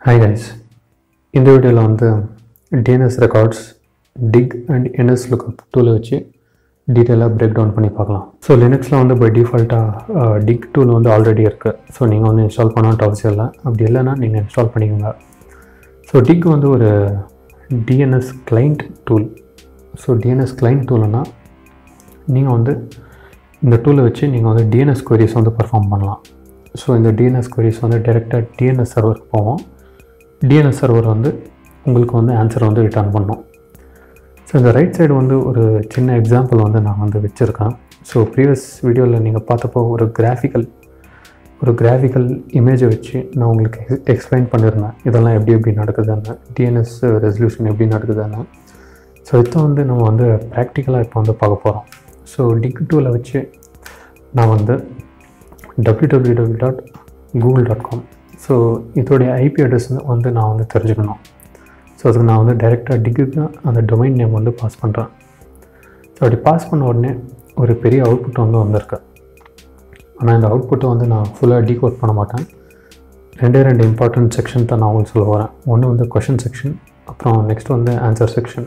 hi guys இந்த வீடியோவில் வந்து DNS records dig and NS lookup டூலை வச்சு டீட்டெயிலாக பிரேக் டவுன் பண்ணி பார்க்கலாம் ஸோ லினக்ஸில் வந்து பை டிஃபால்ட்டாக டிக் டூல் வந்து ஆல்ரெடி இருக்குது ஸோ நீங்கள் வந்து இன்ஸ்டால் பண்ணாட்ட அவசியம் இல்லை அப்படி இல்லைன்னா நீங்கள் இன்ஸ்டால் பண்ணிக்கோங்க ஸோ டிக் வந்து ஒரு DNS client tool so DNS client டூல்னா நீங்கள் வந்து இந்த டூலை வச்சு நீங்கள் வந்து டிஎன்எஸ் queries வந்து பர்ஃபார்ம் பண்ணலாம் ஸோ இந்த டிஎன்எஸ் queries வந்து டைரெக்டாக டிஎன்எஸ் சர்வருக்கு போவோம் டிஎன்எஸ் சர்வர் வந்து உங்களுக்கு வந்து ஆன்சர் வந்து ரிட்டர்ன் பண்ணும் ஸோ இந்த ரைட் சைடு வந்து ஒரு சின்ன எக்ஸாம்பிள் வந்து நான் வந்து வச்சுருக்கேன் ஸோ ப்ரீவியஸ் வீடியோவில் நீங்கள் பார்த்தப்போ ஒரு கிராஃபிக்கல் ஒரு கிராஃபிக்கல் இமேஜை வச்சு நான் உங்களுக்கு எக்ஸ்பிளைன் பண்ணியிருந்தேன் இதெல்லாம் எப்படி எப்படி நடக்குதுன்னு டிஎன்எஸ் ரெசல்யூஷன் எப்படி நடக்குதுன்னு ஸோ இதை வந்து நம்ம வந்து ப்ராக்டிக்கலாக இப்போ வந்து பார்க்க போகிறோம் ஸோ டிக் டூவில் வச்சு நான் வந்து W W W dot Google dot com so இதோடைய ஐபி அட்ரஸ் வந்து நான் வந்து தெரிஞ்சுக்கணும் ஸோ அதுக்கு நான் வந்து டைரெக்டாக டிக்குக்கு அந்த டொமைன் நேம் வந்து பாஸ் பண்ணுறேன் ஸோ அப்படி பாஸ் பண்ண உடனே ஒரு பெரிய அவுட்புட் வந்து வந்திருக்கு ஆனால் இந்த அவுட்புட்டை வந்து நான் ஃபுல்லாக டீகோட் பண்ண மாட்டேன் ரெண்டே ரெண்டு இம்பார்ட்டன்ட் செக்ஷன் தான் நான் உங்களுக்கு சொல்ல வரேன் ஒன்று வந்து கொஷின் செக்ஷன் அப்புறம் நெக்ஸ்ட் வந்து ஆன்சர் செக்ஷன்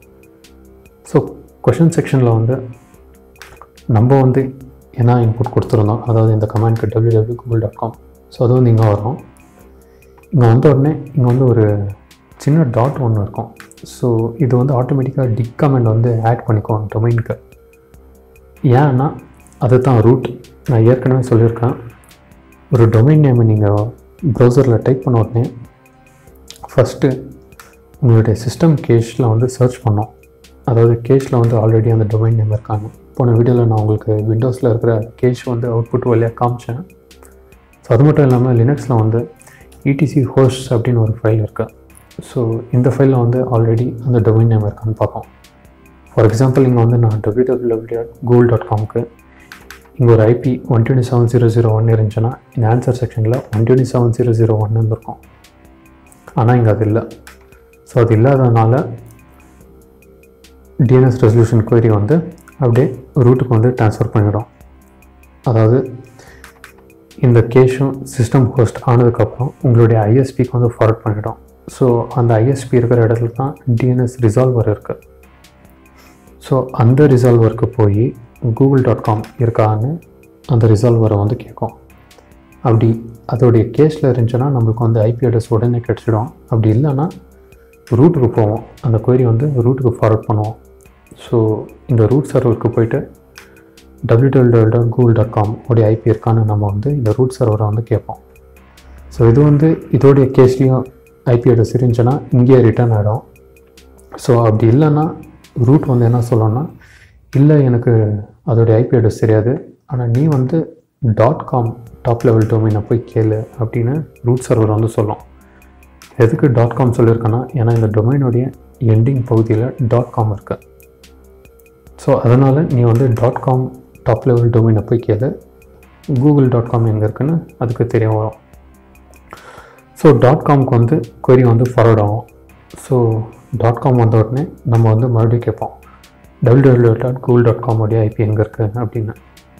ஸோ கொஷின் செக்ஷனில் வந்து நம்ம வந்து என்ன இன்புட் கொடுத்துருந்தோம் அதாவது இந்த கமெண்ட்க்கு W W Google dot com so அது வந்து இங்கே வரும் இங்கே வந்த உடனே இங்கே வந்து ஒரு சின்ன டாட் ஒன்று இருக்கும் ஸோ இது வந்து ஆட்டோமேட்டிக்காக டிக் கமெண்ட் வந்து ஆட் பண்ணிக்குவோம் டொமைனுக்கு ஏன்னா அதுதான் ரூட் நான் ஏற்கனவே சொல்லியிருக்கேன் ஒரு டொமைன் நேமை நீங்கள் ப்ரௌசரில் டைப் பண்ண உடனே ஃபஸ்ட்டு உங்களுடைய சிஸ்டம் கேஷில் வந்து சர்ச் பண்ணோம் அதாவது கேஷில் வந்து ஆல்ரெடி அந்த டொமைன் நேம் இருக்காங்க போன வீடியோவில் நான் உங்களுக்கு விண்டோஸில் இருக்கிற கேஷ் வந்து அவுட்புட் வழியாக காமிச்சேன் ஸோ அது மட்டும் இல்லாமல் லினக்ஸில் வந்து இடிசி ஹோஸ்ட் அப்படின்னு ஒரு ஃபைல் இருக்குது ஸோ இந்த ஃபைலில் வந்து ஆல்ரெடி அந்த டொமைன் நேம் இருக்கான்னு பார்ப்போம் ஃபார் எக்ஸாம்பிள் இங்கே வந்து நான் W W W dot Google dot காம்க்கு இங்கே ஒரு IP one twenty seven zero zero one இருந்துச்சுன்னா இந்த ஆன்சர் செக்ஷனில் one twenty seven zero zero one இருந்திருக்கும் ஆனால் இங்கே அது இல்லை ஸோ அது இல்லாததுனால டிஎன்எஸ் ரெசல்யூஷன் query வந்து அப்படியே ரூட்டுக்கு வந்து ட்ரான்ஸ்ஃபர் பண்ணிடும் அதாவது இந்த கேஷும் சிஸ்டம் ஹோஸ்ட் ஆனதுக்கப்புறம் உங்களுடைய ஐஎஸ்பிக்கு வந்து ஃபார்வர்ட் பண்ணிடும் ஸோ அந்த ஐஎஸ்பி இருக்கிற இடத்துல தான் டிஎன்எஸ் ரிசால்வர் இருக்குது ஸோ அந்த ரிசால்வருக்கு போய் கூகுள் டாட் காம் இருக்கான்னு அந்த ரிசால்வரை வந்து கேட்கும் அப்படி அதோடைய கேஸில் இருந்துச்சுன்னா நம்மளுக்கு வந்து ஐபி அட்ரஸ் உடனே கிடச்சிடும் அப்படி இல்லைன்னா ரூட்டுக்கு போவோம் அந்த query வந்து ரூட்டுக்கு ஃபார்வர்ட் பண்ணுவோம் ஸோ இந்த ரூட் சர்வருக்கு போயிட்டு W W dot Google dot com உடைய ஐபி இருக்கான்னு நம்ம வந்து இந்த ரூட் சர்வரை வந்து கேட்போம் ஸோ இது வந்து இதோடைய கேஸ்லேயும் ஐபி அட்ரஸ் இருந்துச்சுன்னா இங்கேயே ரிட்டர்ன் ஆகிடும் ஸோ அப்படி இல்லைன்னா ரூட் வந்து என்ன சொல்லணும்னா இல்லை எனக்கு அதோடைய ஐபி அட்ரஸ் தெரியாது ஆனால் நீ வந்து டாட் காம் டாப் லெவல் டொமைனை போய் கேளு அப்படின்னு ரூட் சர்வர் வந்து சொல்லும் எதுக்கு டாட் காம் சொல்லியிருக்கேன்னா ஏன்னா இந்த டொமைனுடைய எண்டிங் பகுதியில் டாட் காம் இருக்கு ஸோ அதனால் நீ வந்து டாட் காம் டாப் லெவல் டொமைனை போய் கேளு கூகுள் டாட் காம் எங்கே இருக்குன்னு அதுக்கு தெரிய வரும் ஸோ டாட் காம்க்கு வந்து query வந்து ஃபார்வர்ட் ஆகும் ஸோ டாட் காம் வந்த உடனே நம்ம வந்து மறுபடியும் கேட்போம் W W dot Google dot com உடைய ஐபி எங்கே இருக்குது அப்படின்னு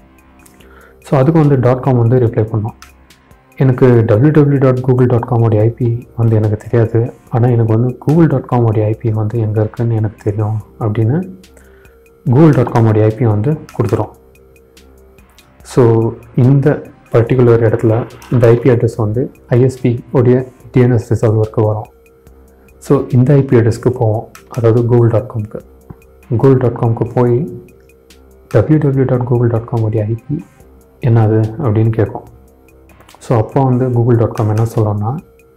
ஸோ அதுக்கு வந்து டாட் காம் வந்து ரிப்ளை பண்ணோம் எனக்கு W W dot Google dot காமோடைய ஐபி வந்து எனக்கு தெரியாது ஆனால் எனக்கு வந்து கூகுள் டாட் காமோடைய ஐபி வந்து எங்கே இருக்குன்னு எனக்கு தெரியும் அப்படின்னு கூகுள் டாட் காமோடைய ஐபி வந்து கொடுத்துரும் ஸோ இந்த பர்டிகுலர் இடத்துல இந்த ஐபி அட்ரஸ் வந்து ஐஎஸ்பி உடைய டிஎன்எஸ் ரிசால்வருக்கு வரும் ஸோ இந்த ஐபி அட்ரஸ்க்கு போவோம் அதாவது கூகுள் டாட் காம்க்கு கூகுள் டாட் காம்க்கு போய் W W dot Google dot com உடைய ஐபி என்னது அப்படின்னு கேட்கும் ஸோ அப்போ வந்து கூகுள் டாட் காம் என்ன சொல்லணும்னா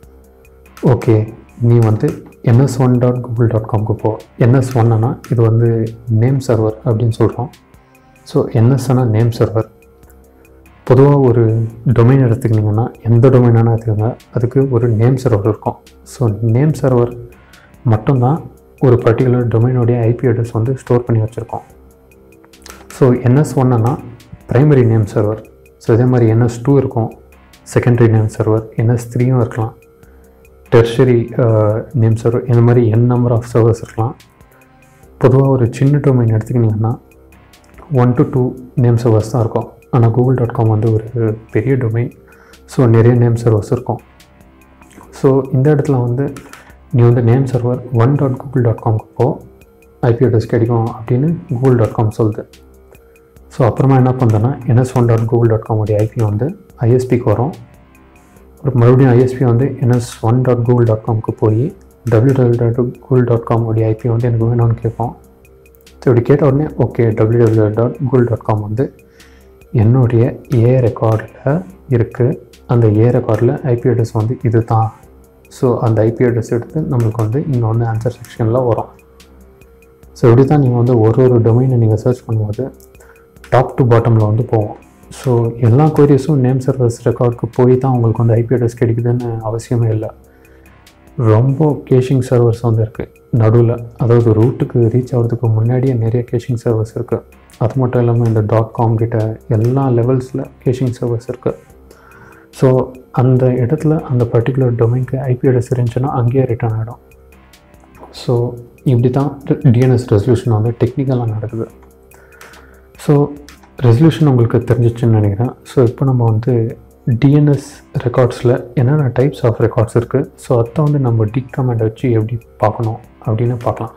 ஓகே நீ வந்து NS one dot Google dot காம்க்கு போ என்எஸ் ஒன்னா இது வந்து நேம் சர்வர் அப்படின்னு சொல்கிறோம் ஸோ என்எஸ்னா நேம் சர்வர் பொதுவாக ஒரு டொமைன் எடுத்துக்கிட்டிங்கன்னா எந்த டொமைனானா எடுத்துக்கோங்க அதுக்கு ஒரு நேம் சர்வர் இருக்கும் ஸோ நேம் சர்வர் மட்டும்தான் ஒரு பர்டிகுலர் டொமைனுடைய ஐபி அட்ரஸ் வந்து ஸ்டோர் பண்ணி வச்சுருக்கோம் ஸோ என்எஸ் ஒன்னா ப்ரைமரி நேம் சர்வர் ஸோ இதே மாதிரி என்எஸ் டூ இருக்கும் செகண்டரி நேம் சர்வர் என்எஸ் த்ரீயும் இருக்கலாம் டெர்ஷரி நேம் சர்வர் இந்த மாதிரி என் நம்பர் ஆஃப் சர்வர்ஸ் இருக்கலாம் பொதுவாக ஒரு சின்ன டொமைன் எடுத்துக்கிட்டிங்கன்னா one to two name servers தான் இருக்கும் ஆனால் கூகுள் டாட் காம் வந்து ஒரு பெரிய டொமைன் ஸோ நிறைய நேம் சர்வர்ஸ் இருக்கும் ஸோ இந்த இடத்துல வந்து நீ வந்து name server one dot Google dot காம்க்கு போ ஐபி அட்ரஸ் கிடைக்கும் அப்படின்னு கூகுள் டாட் காம் சொல்லுது ஸோ அப்புறமா என்ன பண்ணுறேன்னா NS one dot Google dot காமோடைய ஐபி வந்து ஐஎஸ்பிக்கு வரும் ஒரு மறுபடியும் ஐஎஸ்பி வந்து NS one dot Google dot காம்க்கு போய் W W dot Google dot com உடைய ஐபி வந்து எனக்கு வேணும்னு கேட்போம் ஸோ இப்படி கேட்ட உடனே okay W W dot Google dot com வந்து என்னுடைய ஏ ரெக்கார்டில் இருக்குது அந்த ஏ ரெக்கார்டில் ஐபி அட்ரஸ் வந்து இது தான் ஸோ அந்த ஐபி அட்ரஸ் எடுத்து நம்மளுக்கு வந்து இங்கே வந்து ஆன்சர் செக்ஷனில் வரும் ஸோ இப்படி தான் நீங்கள் வந்து ஒரு ஒரு டொமைனை நீங்கள் சர்ச் பண்ணும்போது டாப் டு பாட்டமில் வந்து போவோம் ஸோ எல்லா கொரியஸும் நேம் சர்வர்ஸ் ரெக்கார்டுக்கு போய் தான் உங்களுக்கு வந்து ஐபி அட்ரஸ் கிடைக்குதுன்னு அவசியமே இல்லை ரொம்ப கேஷிங் சர்வர்ஸ் வந்து இருக்குது நடுவில் அதாவது ரூட்டுக்கு ரீச் ஆகிறதுக்கு முன்னாடியே நிறைய கேஷிங் சர்வர்ஸ் இருக்குது அது மட்டும் இல்லாமல் இந்த டாட் காம் கிட்ட எல்லா லெவல்ஸில் கேஷிங் சர்வர்ஸ் இருக்குது ஸோ அந்த இடத்துல அந்த பர்டிகுலர் டொமைனுக்கு ஐபி அட்ரஸ் இருந்துச்சுன்னா அங்கேயே ரிட்டர்ன் ஆகிடும் ஸோ இப்படி தான் டிஎன்எஸ் ரெசல்யூஷன் வந்து டெக்னிக்கலாக நடக்குது ஸோ ரெசல்யூஷன் உங்களுக்கு தெரிஞ்சிச்சுன்னு நினைக்கிறேன் ஸோ இப்போ நம்ம வந்து டிஎன்எஸ் ரெக்கார்ட்ஸில் என்னென்ன டைப்ஸ் ஆஃப் ரெக்கார்ட்ஸ் இருக்குது ஸோ அதை வந்து நம்ம டிக் கமெண்ட் வச்சு எப்படி பார்க்கணும் அப்படின்னு பார்க்கலாம்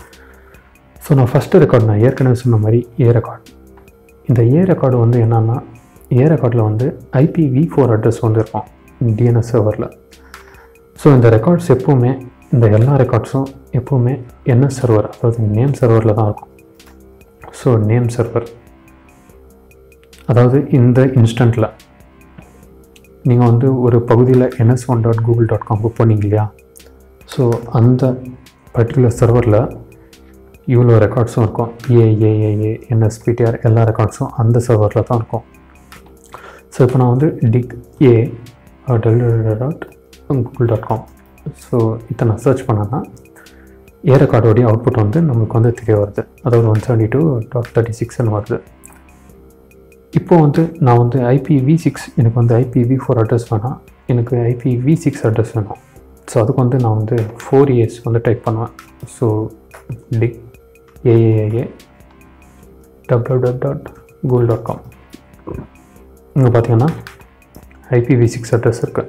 ஸோ நான் ஃபஸ்ட்டு ரெக்கார்ட் நான் ஏற்கனவே சொன்ன மாதிரி ஏ ரெக்கார்ட் இந்த ஏ ரெக்கார்டு வந்து என்னன்னா ஏ ரெக்கார்டில் வந்து ஐபிவி ஃபோர் அட்ரஸ் வந்து இருக்கும் டிஎன்எஸ் சர்வரில் ஸோ இந்த ரெக்கார்ட்ஸ் எப்போவுமே இந்த எல்லா ரெக்கார்ட்ஸும் எப்போவுமே என்எஸ் சர்வர் அதாவது நேம் சர்வரில் தான் இருக்கும் ஸோ நேம் சர்வர் அதாவது இந்த இன்ஸ்டண்ட்டில் நீங்கள் வந்து ஒரு பகுதியில் NS one dot Google dot காம்க்கு போனீங்க இல்லையா ஸோ அந்த பர்டிகுலர் சர்வரில் இவ்வளோ ரெக்கார்ட்ஸும் இருக்கும் ஏஏஏஏ என்எஸ்பிடிஆர் எல்லா ரெக்கார்ட்ஸும் அந்த சர்வரில் தான் இருக்கும் ஸோ இப்போ நான் வந்து dig A W dot Google dot com so இதை நான் சர்ச் பண்ணேன்னா ஏ ரெக்கார்டோடைய அவுட்புட் வந்து நம்மளுக்கு வந்து தெரிய வருது அதாவது one seventy two dot thirty சிக்ஸ்னு வருது இப்போ வந்து நான் வந்து ஐபி வி சிக்ஸ் எனக்கு வந்து ஐபி வி ஃபோர் அட்ரஸ் வேணாம் எனக்கு ஐபி வி சிக்ஸ் அட்ரஸ் வேணும் ஸோ அதுக்கு வந்து நான் வந்து ஃபோர் இயர்ஸ் வந்து டைப் பண்ணுவேன் so dig AAAA W dub dot Google dot com இங்கே பார்த்தீங்கன்னா ஐபிவி சிக்ஸ் அட்ரஸ் இருக்குது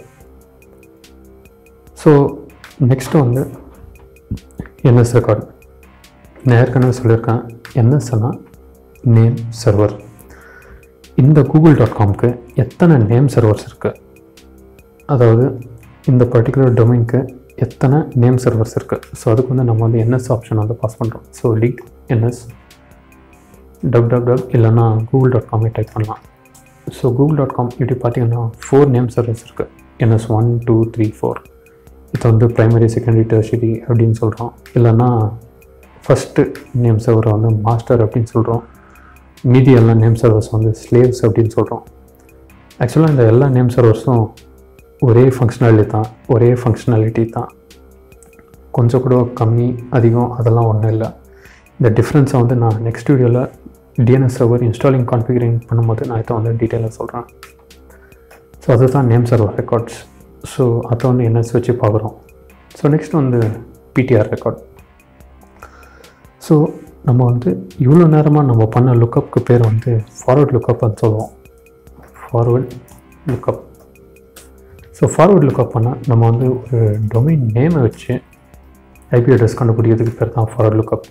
ஸோ நெக்ஸ்ட்டு வந்து என்எஸ் ரெக்கார்டு நான் ஏற்கனவே சொல்லியிருக்கேன் என்எஸ்னா நேம் சர்வர் இந்த கூகுள் டாட் காம்க்கு எத்தனை நேம் சர்வர்ஸ் இருக்குது அதாவது இந்த பர்டிகுலர் டொமைனுக்கு எத்தனை நேம் சர்வர்ஸ் இருக்குது ஸோ அதுக்கு வந்து நம்ம வந்து என்எஸ் ஆப்ஷன் வந்து பாஸ் பண்ணுறோம் so lead NS dub dub dub இல்லைன்னா கூகுள் டாட் காமே டைப் பண்ணலாம் ஸோ கூகுள் டாட் காம் இப்படி பார்த்தீங்கன்னா ஃபோர் நேம் சர்வர்ஸ் இருக்குது NS one two three four இது வந்து ப்ரைமரி செகண்டரி டெர்ஷரி அப்படின்னு சொல்கிறோம் இல்லைன்னா ஃபஸ்ட்டு நேம் சர்வரை வந்து மாஸ்டர் அப்படின்னு சொல்கிறோம் மீதி எல்லா நேம் சர்வர்ஸ் வந்து ஸ்லேவ்ஸ் அப்படின்னு சொல்கிறோம் ஆக்சுவலாக இந்த எல்லா நேம் சர்வர்ஸும் ஒரே ஃபங்க்ஷனாலிட்டி தான் ஒரே ஃபங்க்ஷனாலிட்டி தான் கொஞ்சம் கூட கம்மி அதிகம் அதெல்லாம் ஒன்றும் இல்லை இந்த டிஃப்ரென்ஸை வந்து நான் நெக்ஸ்ட் வீடியோவில் டிஎன்எஸ் சர்வர் இன்ஸ்டாலிங் கான்ஃபிகரிங் பண்ணும்போது நான் இதை வந்து டீட்டெயிலாக சொல்கிறேன் ஸோ அதுதான் நேம் சர்வர் ரெக்கார்ட்ஸ் ஸோ அதை வந்து என்எஸ் வச்சு பார்க்குறோம் ஸோ நெக்ஸ்ட் வந்து பிடிஆர் ரெக்கார்ட் ஸோ நம்ம வந்து இவ்வளோ நேரமாக நம்ம பண்ண லுக்கப்புக்கு பேர் வந்து ஃபார்வர்ட் லுக்கப்னு சொல்லுவோம் forward lookup so forward lookup பண்ணால் நம்ம வந்து ஒரு டொமைன் நேமை வச்சு ஐபி அட்ரஸ் கண்டுபிடிக்கிறதுக்கு பேர் தான் ஃபார்வர்ட் லுக்கப்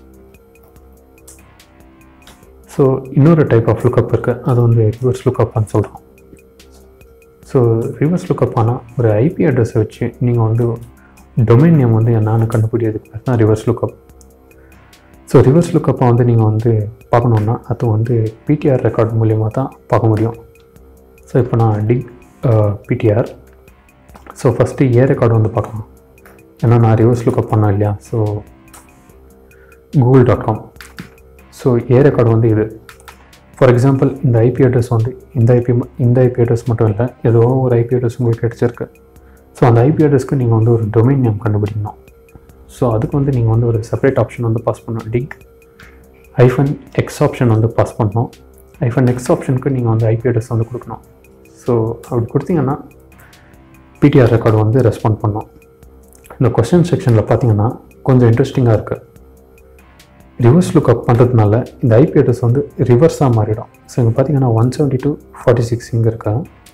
ஸோ இன்னொரு டைப் ஆஃப் லுக்கப் இருக்குது அது வந்து ரிவர்ஸ் லுக்கப்னு சொல்கிறோம் ஸோ ரிவர்ஸ் லுக்கப் ஆனால் ஒரு ஐபி அட்ரஸை வச்சு நீங்கள் வந்து டொமைன் நேம் வந்து என்னன்னு கண்டுபிடிக்கிறதுக்கு பேர் தான் ரிவர்ஸ் லுக்கப் ஸோ ரிவர்ஸ் லுக்கப்பை வந்து நீங்கள் வந்து பார்க்கணுன்னா அது வந்து பிடிஆர் ரெக்கார்ட் மூலியமாக தான் பார்க்க முடியும் ஸோ இப்போ நான் dig PTR so first a record வந்து பார்க்கலாம் ஏன்னா நான் ரிவர்ஸ் லுக்கப் பண்ணேன் இல்லையா so Google dot com so a record வந்து இது ஃபார் எக்ஸாம்பிள் இந்த ஐபி அட்ரஸ் வந்து இந்த ஐபி இந்த ஐபி அட்ரஸ் மட்டும் இல்லை ஏதோ ஒரு ஐபி அட்ரஸ் உங்களுக்கு கிடச்சிருக்கு ஸோ அந்த ஐபி அட்ரஸ்க்கு நீங்கள் வந்து ஒரு டொமைன் நேம் கண்டுபிடிக்கணும் ஸோ அதுக்கு வந்து நீங்கள் வந்து ஒரு செப்பரேட் ஆப்ஷன் வந்து பாஸ் பண்ணணும் டிக் ஐஃபன் எக்ஸ் ஆப்ஷன் வந்து பாஸ் பண்ணணும் ஐஃபன் எக்ஸ் ஆப்ஷனுக்கு நீங்கள் வந்து ஐபி அட்ரஸ் வந்து கொடுக்கணும் ஸோ அப்படி கொடுத்தீங்கன்னா பிடிஆர் ரெக்கார்டு வந்து ரெஸ்பாண்ட் பண்ணோம் இந்த கொஸ்டின் செக்ஷனில் பார்த்தீங்கன்னா கொஞ்சம் இன்ட்ரெஸ்டிங்காக இருக்குது ரிவர்ஸ் லுக்அப் பண்ணுறதுனால இந்த ஐபி அட்ரஸ் வந்து ரிவர்ஸாக மாறிடும் ஸோ இங்கே பார்த்தீங்கன்னா one seventy two forty six இங்கே இருக்கா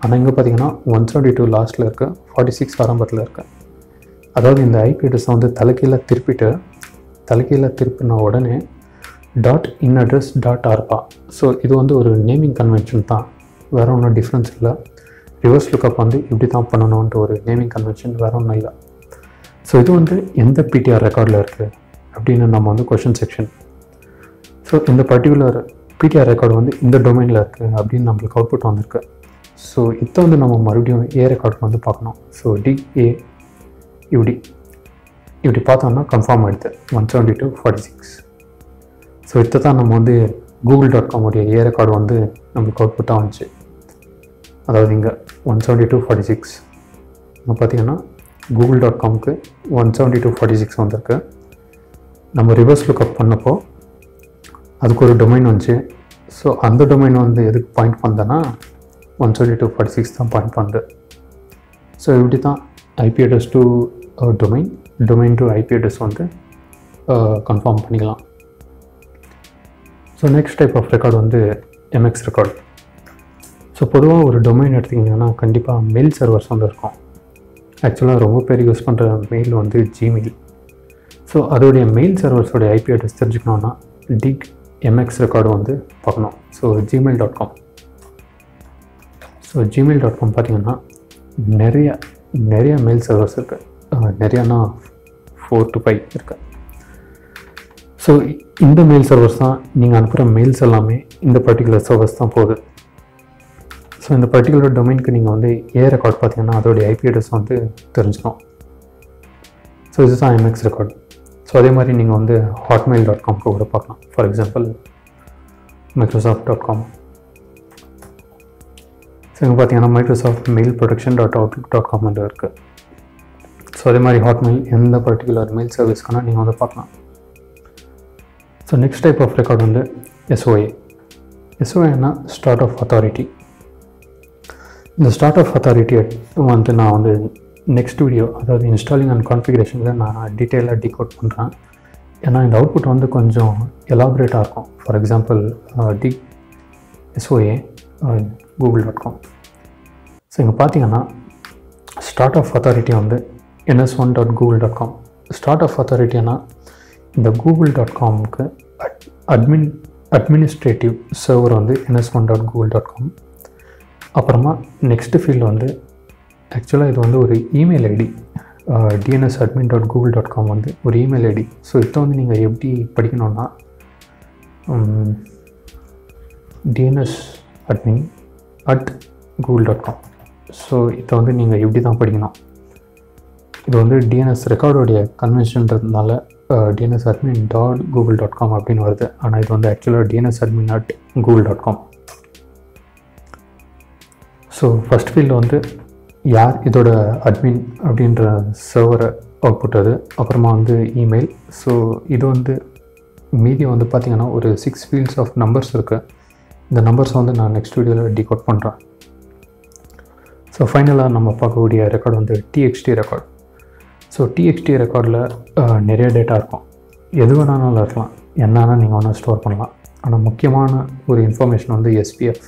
ஆனால் இங்கே பார்த்தீங்கன்னா ஒன் செவன்ட்டி டூ லாஸ்ட்டில் இருக்குது ஃபார்ட்டி சிக்ஸ் ஆரம்பத்தில் இருக்குது அதாவது இந்த ஐபி அட்ரஸை வந்து தலைக்கீழ திருப்பிட்டு தலைக்கீழ திருப்பின உடனே dot in address dot arpa so இது வந்து ஒரு நேமிங் கன்வென்ஷன் தான் வேறு ஒன்றும் டிஃப்ரென்ஸ் இல்லை ரிவர்ஸ் லுக்கப் வந்து இப்படி தான் பண்ணணுன்ட்டு ஒரு நேமிங் கன்வென்ஷன் வேறு ஒன்றும் இல்லை ஸோ இது வந்து எந்த பிடிஆர் ரெக்கார்டில் இருக்குது அப்படின்னு நம்ம வந்து கொஷின் செக்ஷன் ஸோ இந்த பர்டிகுலர் பிடிஆர் ரெக்கார்டு வந்து இந்த டொமைனில் இருக்குது அப்படின்னு நம்மளுக்கு அவுட்புட் வந்திருக்கு ஸோ இதை வந்து நம்ம மறுபடியும் ஏ ரெக்கார்டுக்கு வந்து பார்க்கணும் ஸோ டி ஏ இப்படி இப்படி பார்த்தோம்னா கன்ஃபார்ம் ஆகிடுது one seventy two forty six so இதை தான் நம்ம வந்து கூகுள் டாட் காம் உடைய ஏ ரெக்கார்டு வந்து நம்மளுக்கு அவுட்புட்டாக வந்துச்சு அதாவது இங்கே one seventy two forty six இங்கே பார்த்தீங்கன்னா கூகுள் டாட் காம்க்கு one seventy two forty six வந்திருக்கு நம்ம ரிவர்ஸ் லுக்அப் பண்ணப்போ அதுக்கு ஒரு டொமைன் வந்துச்சு ஸோ அந்த டொமைன் வந்து எதுக்கு பாயிண்ட் பண்ணதுன்னா one seventy two forty six தான் பாயிண்ட் பண்ணுது ஸோ இப்படி தான் IP address to domain domain to IP address வந்து கன்ஃபார்ம் பண்ணிக்கலாம் so next type of record வந்து எம்எக்ஸ் ரெக்கார்டு ஸோ பொதுவாக ஒரு டொமைன் எடுத்திங்கன்னா கண்டிப்பாக மெயில் சர்வர்ஸ் வந்து இருக்கும் ஆக்சுவலாக ரொம்ப பேர் யூஸ் பண்ணுற மெயில் வந்து ஜிமெயில் ஸோ அதோடைய மெயில் சர்வர்ஸோடைய ஐபி அட்ரஸ் தெரிஞ்சுக்கணுன்னா டிக் எம்எக்ஸ் ரெக்கார்டு வந்து பார்க்கணும் so Gmail dot com so Gmail dot com பார்த்தீங்கன்னா நிறைய நிறைய மெயில் சர்வர்ஸ் இருக்குது நிறையானா ஃபோர் டு ஃபைவ் இருக்குது ஸோ இந்த மெயில் சர்வர்ஸ் தான் நீங்கள் அனுப்புகிற மெயில்ஸ் எல்லாமே இந்த பர்டிகுலர் சர்வர்ஸ் தான் போகுது ஸோ இந்த பர்டிகுலர் டொமைனுக்கு நீங்கள் வந்து ஏ ரெக்கார்ட் பார்த்தீங்கன்னா அதோடைய ஐபி அட்ரஸ் வந்து தெரிஞ்சுக்கணும் ஸோ இதுதான் எம்எக்ஸ் ரெக்கார்டு ஸோ அதே மாதிரி நீங்கள் வந்து ஹாட்மெயில் டாட் காம்க்கு கூட பார்க்கலாம் for example Microsoft dot com so இங்கே பார்த்தீங்கன்னா Microsoft mail protection dot outlook dot com வந்து இருக்குது ஸோ அதே மாதிரி ஹாட்மெயில் எந்த பர்டிகுலர் மெயில் சர்வீஸ்க்கான நீங்கள் வந்து பார்க்கலாம் so next type of record வந்து எஸ்ஓஏ எஸ்ஓஏனா ஸ்டார்ட் ஆஃப் அத்தாரிட்டி இந்த ஸ்டார்ட் ஆஃப் அத்தாரிட்டி வந்து நான் வந்து நெக்ஸ்ட் வீடியோ அதாவது இன்ஸ்டாலிங் அண்ட் கான்ஃபிகரேஷனில் நான் டீட்டெயிலாக டிகோட் பண்ணுறேன் ஏன்னா இந்த அவுட்புட் வந்து கொஞ்சம் எலாபரேட்டாக இருக்கும் for example dig SOA Google dot com so இங்கே பார்த்தீங்கன்னா ஸ்டார்ட் ஆஃப் அத்தாரிட்டி வந்து NS one dot Google dot com start of அத்தாரிட்டினா இந்த கூகுள் டாட் காமுக்கு அட்மின் அட்மினிஸ்ட்ரேட்டிவ் சர்வர் வந்து NS one dot Google dot com அப்புறமா நெக்ஸ்ட் ஃபீல்டு வந்து ஆக்சுவலாக இது வந்து ஒரு email ID DNS admin dot Google dot com வந்து ஒரு இமெயில் ஐடி ஸோ இதை வந்து நீங்கள் எப்படி படிக்கணும்னா DNS admin at Google dot com so இதை வந்து நீங்கள் எப்படி தான் படிக்கணும் இது வந்து டிஎன்எஸ் ரெக்கார்டோடைய கன்வென்ஷன்றதுனால DNS admin dot Google dot com அப்படின்னு வருது ஆனால் இது வந்து ஆக்சுவலாக DNS admin at Google dot com so first field வந்து யார் இதோட அட்மின் அப்படின்ற சர்வரை அவுட்புட் அது அப்புறமா வந்து இமெயில் ஸோ இது வந்து மீதி வந்து பார்த்திங்கன்னா ஒரு சிக்ஸ் ஃபீல்ட்ஸ் ஆஃப் நம்பர்ஸ் இருக்குது இந்த நம்பர்ஸ் வந்து நான் நெக்ஸ்ட் வீடியோவில் டிகோட் பண்ணுறேன் ஸோ ஃபைனலாக நம்ம பார்க்கக்கூடிய ரெக்கார்டு வந்து டிஎக்ஸ்டி ரெக்கார்டு ஸோ டிஎக்ஸ்டி ரெக்கார்டில் நிறைய டேட்டா இருக்கும் எது வேணாலும் இருக்கலாம் என்னன்னா நீங்கள் வேணால் ஸ்டோர் பண்ணலாம் ஆனால் முக்கியமான ஒரு இன்ஃபர்மேஷன் வந்து எஸ்பிஎஃப்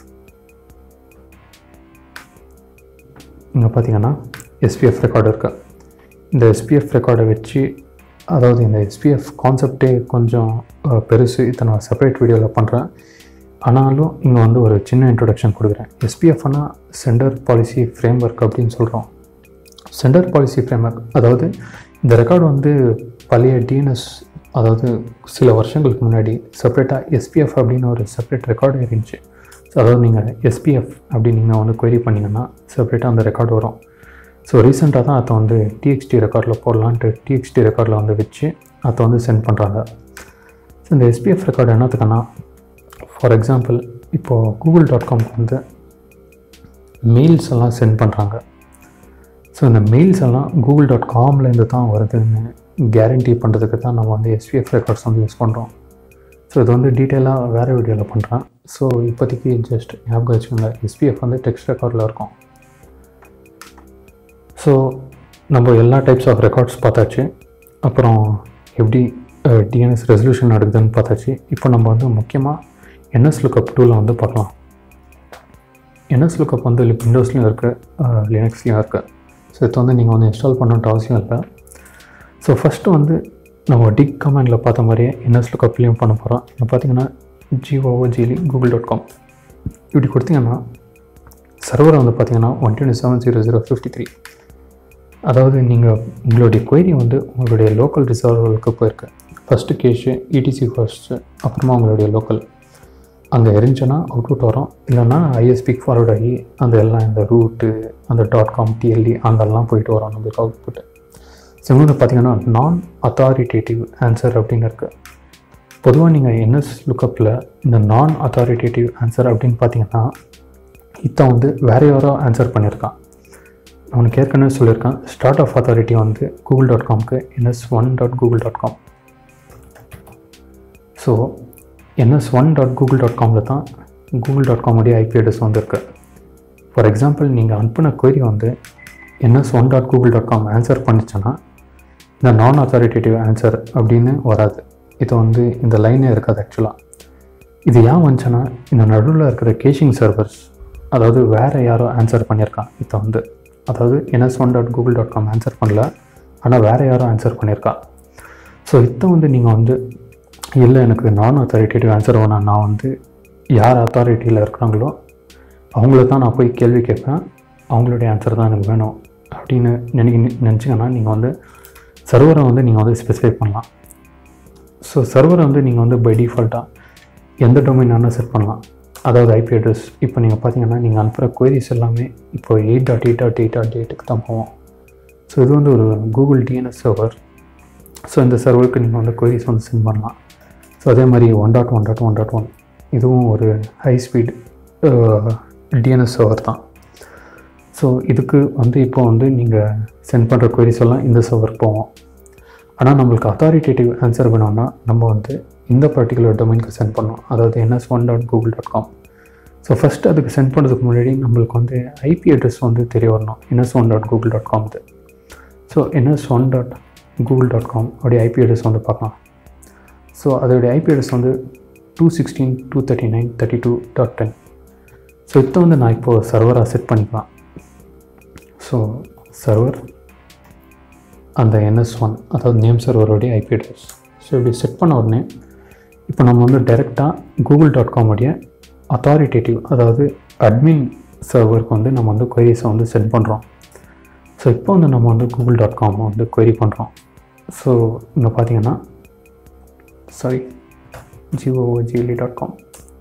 இங்கே பார்த்தீங்கன்னா எஸ்பிஎஃப் ரெக்கார்டு இருக்கு இந்த எஸ்பிஎஃப் ரெக்கார்டை வச்சு அதாவது இந்த எஸ்பிஎஃப் கான்செப்டே கொஞ்சம் பெருசு இதை நான் செப்பரேட் வீடியோவில் பண்ணுறேன் ஆனாலும் இங்கே வந்து ஒரு சின்ன இன்ட்ரொடக்ஷன் கொடுக்குறேன் எஸ்பிஎஃப்னா சென்டர் பாலிசி ஃப்ரேம் ஒர்க் அப்படின்னு சொல்கிறோம் சென்டர் பாலிசி ஃப்ரேம் ஒர்க் அதாவது இந்த ரெக்கார்டு வந்து பழைய டிஎன்எஸ் அதாவது சில வருஷங்களுக்கு முன்னாடி செப்பரேட்டாக எஸ்பிஎஃப் அப்படின்னு ஒரு செப்பரேட் ரெக்கார்டு இருந்துச்சு ஸோ அதாவது நீங்கள் எஸ்பிஎஃப் அப்படின்னு நீங்கள் வந்து கொயரி பண்ணிங்கன்னா செப்பரேட்டாக அந்த ரெக்கார்டு வரும் ஸோ ரீசெண்டாக தான் அதை வந்து டிஎக்ஸ்டி ரெக்கார்டில் போடலான்ட்டு டிஎக்ஸ்டி ரெக்கார்டில் வந்து வச்சு அதை வந்து சென்ட் பண்ணுறாங்க ஸோ இந்த எஸ்பிஎஃப் ரெக்கார்டு என்னத்துக்குன்னா ஃபார் எக்ஸாம்பிள் இப்போது கூகுள் டாட் காம்க்கு வந்து மெயில்ஸ் எல்லாம் சென்ட் பண்ணுறாங்க ஸோ இந்த மெயில்ஸ் எல்லாம் கூகுள் டாட் காம்லேருந்து தான் வருதுன்னு கேரண்டி பண்ணுறதுக்கு தான் நம்ம வந்து எஸ்பிஎஃப் ரெக்கார்ட்ஸ் வந்து யூஸ் பண்ணுறோம் ஸோ இது வந்து டீட்டெயிலாக வேறு வீடியோவில் பண்ணுறேன் ஸோ இப்போதைக்கு ஜஸ்ட் ஞாபகம் வச்சுக்கோங்க எஸ்பிஎஃப் வந்து டெக்ஸ்ட் ரெக்கார்டில் இருக்கும் ஸோ நம்ம எல்லா டைப்ஸ் ஆஃப் ரெக்கார்ட்ஸ் பார்த்தாச்சு அப்புறம் எப்படி டிஎன்எஸ் ரெசல்யூஷன் நடக்குதுன்னு பார்த்தாச்சு இப்போ நம்ம வந்து முக்கியமாக என்எஸ் லுக்கப் டூவில் வந்து பார்க்கலாம் என்எஸ் லுக்கப் வந்து விண்டோஸ்லையும் இருக்குது லினக்ஸ்லையும் இருக்குது ஸோ இது வந்து நீங்கள் வந்து இன்ஸ்டால் பண்ணணுன்ற அவசியம் இல்லை ஸோ ஃபஸ்ட்டு வந்து நம்ம டிக் கமெண்டில் பார்த்த மாதிரியே என்எஸ் லுக்கப்லேயும் பண்ண போகிறோம் இப்போ பார்த்தீங்கன்னா ஜிஓஓஜிலி கூகுள் டாட் காம் இப்படி கொடுத்தீங்கன்னா சர்வர் வந்து பார்த்தீங்கன்னா one twenty seven zero zero fifty three அதாவது நீங்கள் உங்களுடைய கொயரி வந்து உங்களுடைய லோக்கல் ரிசர்வருக்கு போயிருக்கு ஃபஸ்ட்டு கேஷு இடிசி ஃபர்ஸ்ட்டு அப்புறமா உங்களுடைய லோக்கல் அங்கே இருந்துச்சுன்னா அவுட்புட் வரும் இல்லைன்னா ஐஎஸ்பிக்கு ஃபார்வர்ட் ஆகி அந்த எல்லாம் இந்த ரூட்டு அந்த டாட் காம் டிஎல்டி அங்கெல்லாம் போயிட்டு வரும் நம்மளுக்கு அவுட்புட்டு ஸோ இன்னொன்று பார்த்தீங்கன்னா நான் அத்தாரிட்டேட்டிவ் ஆன்சர் அப்படின்னு இருக்குது பொதுவாக நீங்கள் என்எஸ் லுக்கப்பில் இந்த நான் அத்தாரிட்டேட்டிவ் ஆன்சர் அப்படின்னு பார்த்தீங்கன்னா இதை வந்து வேறு யாரோ ஆன்சர் பண்ணியிருக்கான் அவனுக்கு ஏற்கனவே சொல்லியிருக்கான் ஸ்டார்ட் ஆஃப் அத்தாரிட்டி வந்து கூகுள் டாட் காம்க்கு NS one dot Google dot com so NS one dot Google dot காமில் தான் கூகுள் டாட் காமுடைய ஐபி அட்ரஸ் வந்துருக்கு ஃபார் எக்ஸாம்பிள் நீங்கள் அனுப்பின கொயரி வந்து NS one dot Google dot com answer பண்ணிச்சுன்னா இந்த நான் அத்தாரிட்டேட்டிவ் ஆன்சர் அப்படின்னு வராது இது வந்து இந்த லைனே இருக்காது ஆக்சுவலாக இது ஏன் வந்துச்சுன்னா இந்த நடுவில் இருக்கிற கேஷிங் சர்வர்ஸ் அதாவது வேறு யாரோ ஆன்சர் பண்ணியிருக்கான் இதை வந்து அதாவது NS one dot Google dot com answer பண்ணல ஆனால் வேறு யாரோ ஆன்சர் பண்ணியிருக்கா ஸோ இதை வந்து நீங்கள் வந்து இல்லை எனக்கு நான் அத்தாரிட்டேட்டிவ் ஆன்சர் வேணாம் நான் வந்து யார் அத்தாரிட்டியில் இருக்கிறாங்களோ அவங்கள தான் நான் போய் கேள்வி கேட்பேன் அவங்களுடைய ஆன்சர் தான் எனக்கு வேணும் அப்படின்னு நினைக்க நினச்சிங்கன்னா நீங்கள் வந்து சர்வரை வந்து நீங்கள் வந்து ஸ்பெசிஃபை பண்ணலாம் ஸோ சர்வரை வந்து நீங்கள் வந்து பை டிஃபால்ட்டாக எந்த டொமைன் வேணால் செட் பண்ணலாம் அதாவது ஐபி அட்ரஸ் இப்போ நீங்கள் பார்த்தீங்கன்னா நீங்கள் அனுப்புகிற queries எல்லாமே இப்போ eight dot eight dot eight dot எயிட்டுக்கு தான் போவோம் ஸோ இது வந்து ஒரு கூகுள் டிஎன்எஸ் சர்வர் ஸோ இந்த சர்வருக்கு நீங்கள் வந்து queries வந்து சென்ட் பண்ணலாம் ஸோ அதே மாதிரி one dot one dot one dot one இதுவும் ஒரு ஹை ஸ்பீட் டிஎன்எஸ் சர்வர் தான் ஸோ இதுக்கு வந்து இப்போ வந்து நீங்கள் சென்ட் பண்ணுற queries எல்லாம் இந்த சர்வருக்கு போவோம் ஆனால் நம்மளுக்கு அத்தாரிட்டேட்டிவ் ஆன்சர் வேணும்னா நம்ம வந்து இந்த பர்டிகுலர் டொமைனுக்கு சென்ட் பண்ணோம் அதாவது NS one dot Google dot com so first அதுக்கு சென்ட் பண்ணுறதுக்கு முன்னாடி நம்மளுக்கு வந்து ஐபி அட்ரஸ் வந்து தெரிய வரணும் NS one dot Google dot com so NS one dot Google dot com அப்படியே ஐபி அட்ரஸ் வந்து பார்க்கலாம் ஸோ அதோடைய ஐபி அட்ரஸ் வந்து two sixteen two thirty nine thirty two dot ten so இதை வந்து நான் இப்போது சர்வராக செட் பண்ணிக்கலாம் ஸோ சர்வர் அந்த என்எஸ் ஒன் அதாவது நேம் சர்வருடைய ஐபி அட்ரஸ் ஸோ இப்படி செட் பண்ண உடனே இப்போ நம்ம வந்து டைரெக்டாக கூகுள் டாட் காம் உடைய அத்தாரிட்டேட்டிவ் அதாவது அட்மின் சர்வருக்கு வந்து நம்ம வந்து கொயரிஸை வந்து சென்ட் பண்ணுறோம் ஸோ இப்போ வந்து நம்ம வந்து கூகுள் டாட் காம் வந்து கொயரி பண்ணுறோம் ஸோ இங்கே பார்த்தீங்கன்னா sorry G O G L E dot com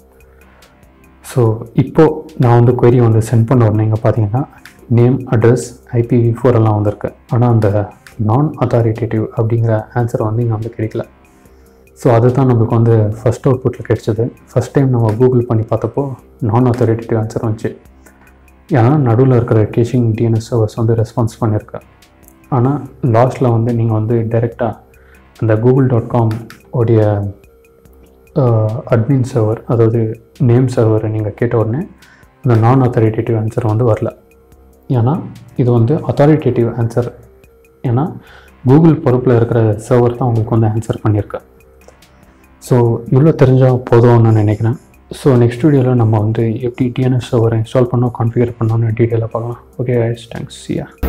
so இப்போது நான் வந்து கொயரி வந்து சென்ட் பண்ண உடனே இங்கே பார்த்தீங்கன்னா நேம் அட்ரஸ் ஐபிவி ஃபோர் எல்லாம் வந்திருக்கு ஆனால் அந்த நான் அத்தாரிட்டேட்டிவ் அப்படிங்கிற ஆன்சர் வந்து இங்கே வந்து கிடைக்கல ஸோ அதுதான் நம்மளுக்கு வந்து ஃபஸ்ட் அவுட்புட்டில் கிடைச்சது ஃபஸ்ட் டைம் நம்ம கூகுள் பண்ணி பார்த்தப்போ நான் அத்தாரிட்டேட்டிவ் ஆன்சர் வந்துச்சு ஏன்னா நடுவில் இருக்கிற கேஷிங் டிஎன்எஸ் சர்வர்ஸ் வந்து ரெஸ்பான்ஸ் பண்ணியிருக்கு ஆனால் லாஸ்ட்டில் வந்து நீங்கள் வந்து டைரெக்டாக அந்த கூகுள் டாட் காம் உடைய அட்மின் சர்வர் அதாவது நேம் சர்வரை நீங்கள் கேட்ட உடனே அந்த நான் அத்தாரிட்டேட்டிவ் ஆன்சர் வந்து வரல ஏன்னா இது வந்து அத்தாரிட்டேட்டிவ் ஆன்சர் ஏன்னா கூகுள் பொறுப்பில் இருக்கிற சர்வர் தான் உங்களுக்கு வந்து ஆன்சர் பண்ணியிருக்கு ஸோ இவ்வளோ தெரிஞ்சால் போதும்னு நான் நினைக்கிறேன் ஸோ நெக்ஸ்ட் வீடியோவில் நம்ம வந்து எப்படி டிஎன்எஸ் சர்வரை இன்ஸ்டால் பண்ணோம் கான்ஃபிகர் பண்ணோன்னு டீட்டெயிலாக பார்க்கலாம் ஓகே தேங்க்ஸ் யா